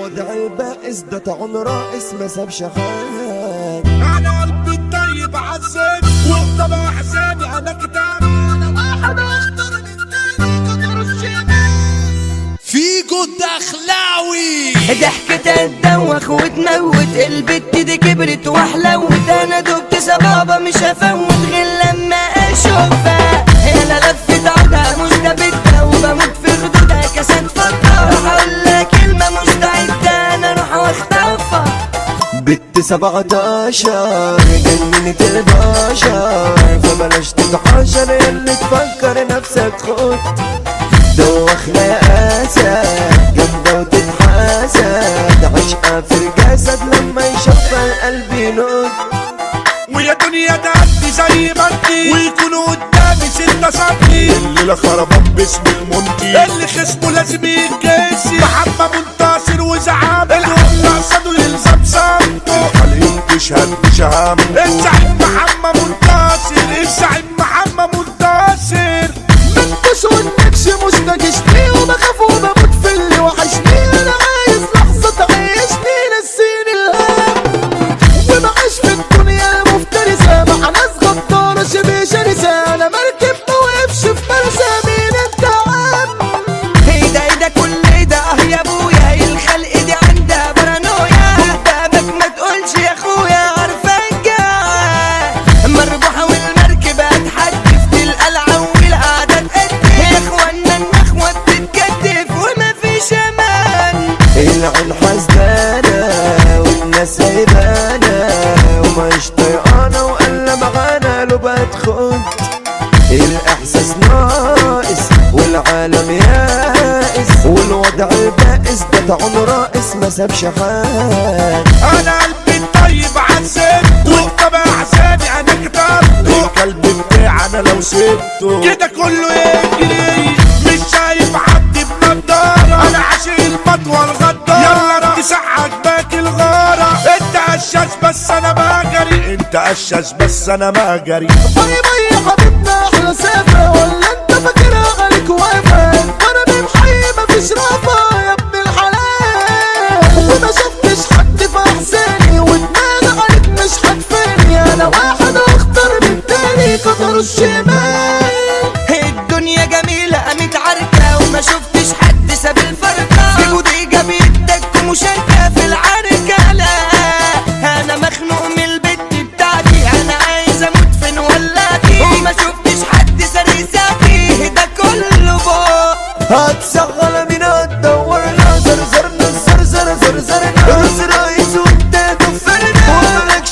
الوضع البائس ده طعن رائس ما سابش حال انا قلبي الطيب عذب وطبع احزاني انا كتاب انا واحد اخطر من تاني قطر الشمال فيجو الدخلاوي ضحكة تدوخ وتموت البت دي كبرت وحلوت انا دبت سبابة مش هفوت غير لما اشوفها انا لفت عودها مستبدة وبموت في خدودها كاسات فضة هقول لها كلمة مستعدة انا اروح واخطفها بت سبعتاشر جننت البشر فبلاش تتحاشر ياللي تفكر نفسك خد دوخنا يا اسد جامدة وتتحسد عشقة في الجسد لما يشوف القلب ينط ويا دنيا تعدي زي ما انت ويكونوا قدامي ستة سنتي الليلة خربان باسم المنتي اللي خصمه لازم يتجسي محمد منتصر وزعام الحل قصده يلزم صمته الخليج تشهد بشهامته الزعيم محمد منتصر الزعيم محمد منتصر منكش والنكش مش ناقشني وبخاف وبموت في اللي وحشني انا عايز لحظة تعيشني نسيني الهم ومعيش في الدنيا المفترسة مع ناس غدارة شبه شرسة انا مركب موقفش في مرسى مين انت عم ايه ده ايه ده كل ده اه يا ابويا الخلق دي عندها بارانويا بابك ما تقولش يا اخويا عارفك مربوحة والمركب هتحدف تلقى العوي القعدة تقدف يا اخوانا النخوة بتتكتف وما فيش امان العين حسدانة والناس هيبانة ومش طيقانة وقال معانا لو بتخد الإحساس ناقص والعالم يائس والوضع البائس ده طعن رائس ما سابش حال انا قلبي الطيب عذبته وطبع احزاني انا كتبته الكلب بتاعي انا لو سبته كده كله يجري مش شايف حد بنضارة انا عاشق المطوى الغدارة يلا تسحك باك الغارة انت قشاش بس انا بجري انت قشاش بس انا بجري باي باي يا حبيبنا احلى سافة ولا انت فاكرها عليك واقفة انا بمحي مفيش رافة يا ابن الحلال وما شفتش حد في احساني ودماغي عليك مش هتفاني انا واحد اخطر من تاني قطر الشمال الدنيا جميلة قامت عركة وما شفتش حد ساب الفرقة في بوديجا بيدك ومشاركة في العركة لا أنا مخنوق من البت بتاعتي أنا عايز أموت في نولاتي وما شفتش حد سريساتي ده كله بوق هتشغل من هتدورنا زرزرنا زرزر زرزرنا رز رئيس وانت دفرنا وملكش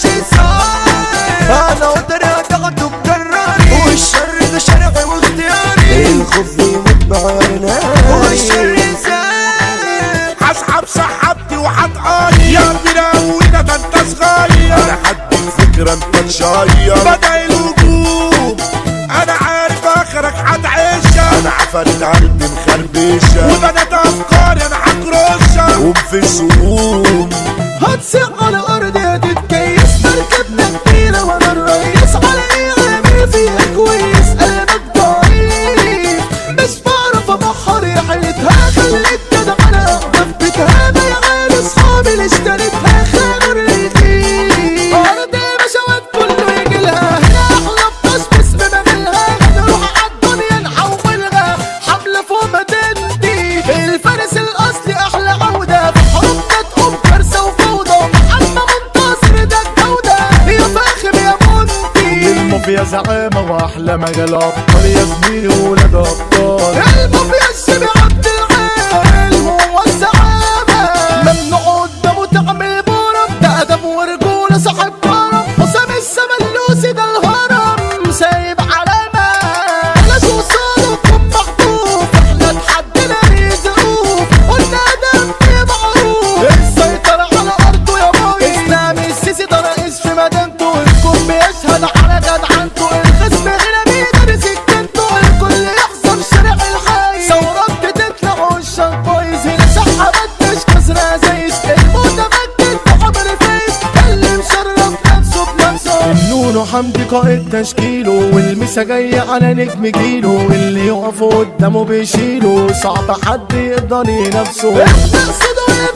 صار انا قدري هتاخده بكراري والشر ده شرعي واختياري الخوف يموت بعيرنا والشر انسان هسحب سحبتي وهتقاري يا مراوينا ده انت صغير انا هديك فكرة انت تشير بدأ الهجوم انا عارف اخرك هتعيشها انا عفرت قلبي مخربشة وبدأت افكاري انا هكرشها قوم في السقوم هتسيع على الارض هتتكيس مركبنا كبيرة وانا الرئيس على ايه عامل فيها كويس قلبك ضعيف مش بعرف ابحر يا حيلتها خليت كده على ضبتها بيع اصحابي اللي اشتريتها خانوا الرغيف ارض مشوات كله يجي لها هنا احلى بتصبص بمبلها نروح عالدنيا نحولها حملة فوق مدينتي الفارس الاصلي احلى عودة في حروبنا تقوم كارثة وفوضى محمد منتصر ده الجودة يا فاخر يا منتي المافيا زعامة وأحلى مجال أبطال يا زميلي ولاد أبطال المافيا الشبي عبد العال هو الزعامة ممنوع قدامه تعمل بورم ده أدب ورجولة صاحب كرم حسام السملوسي ده الهرم سايب علامة بلاش وصاله يكون محطوط احنا تحدينا رزقوه قلنا أدب معروف السيطرة على أرضه يا باي إسلام السيسي ده رئيس في مدينته الكل بيشهد على جدعنته الخصم هنا بيدرس سكنته الكل يحصل شارع الحي ثورات بتطلع والشر بايظ هنا سحبت مش كسرة زي المتمكن بحبر فيس اللي مشرف نفسه بنفسه النونو حمدي قائد تشكيله والمسا جاية على نجم جيله اللي يقف قدامه بيشيله صعب حد يقدر ينافسه نقصده يبعد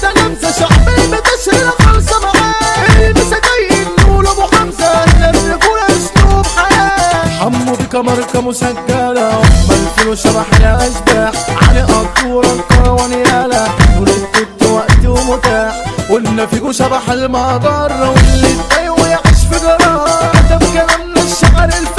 غمزة غمزة شعبي بتشهر خالصة معاه المسا جاي نقول ابو حمزة هنا الرجولة اسلوب حياة حمو بك ماركة مسجلة ملفلو شبح يا أشباح علي قطورة الكروان يالا ولدت وقت ومتاح قلنا فيكو شبح المجرة واللي اتضايق ويعيش في جرار كتب كلامنا الشعر الفن